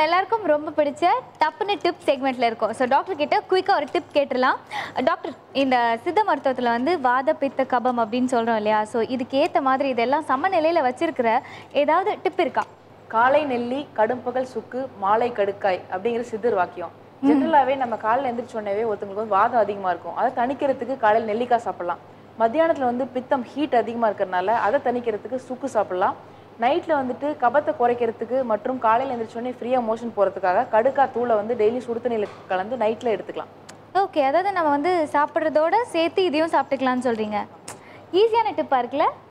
நம்ம எல்லாருக்கும் ரொம்ப பிடிச்ச டப்புன்னு டிப் செக்மெண்ட்ல இருக்கோம் ஸோ டாக்டர் கிட்ட குயிக்காக ஒரு டிப் கேட்டுடலாம் டாக்டர் இந்த சித்த மருத்துவத்தில் வந்து வாத பித்த கபம் அப்படின்னு சொல்கிறோம் இல்லையா ஸோ இதுக்கு ஏற்ற மாதிரி இதெல்லாம் சமநிலையில் வச்சிருக்கிற ஏதாவது டிப் இருக்கா காலை நெல்லி கடும்பகல் சுக்கு மாலை கடுக்காய் அப்படிங்கிற சித்தர் வாக்கியம் ஜென்ரலாகவே நம்ம காலையில் எந்திரிச்ச உடனேவே ஒருத்தவங்களுக்கு வந்து வாதம் அதிகமாக இருக்கும் அதை தணிக்கிறதுக்கு காலையில் நெல்லிக்காய் சாப்பிடலாம் மத்தியானத்தில் வந்து பித்தம் ஹீட் அதிகமாக இருக்கிறனால அதை தணிக்கிறதுக்கு சுக்கு சாப்பிடலாம் நைட்டில் வந்துட்டு கபத்தை குறைக்கிறதுக்கு மற்றும் காலையில் எந்திரிச்ச உடனே ஃப்ரீயாக மோஷன் போகிறதுக்காக கடுக்காய் தூளை வந்து டெய்லி சுடு தண்ணியில் கலந்து நைட்டில் எடுத்துக்கலாம் ஓகே அதாவது நம்ம வந்து சாப்பிட்றதோட சேர்த்து இதையும் சாப்பிட்டுக்கலாம்னு சொல்கிறீங்க ஈஸியான டிப்பாக இருக்குல்ல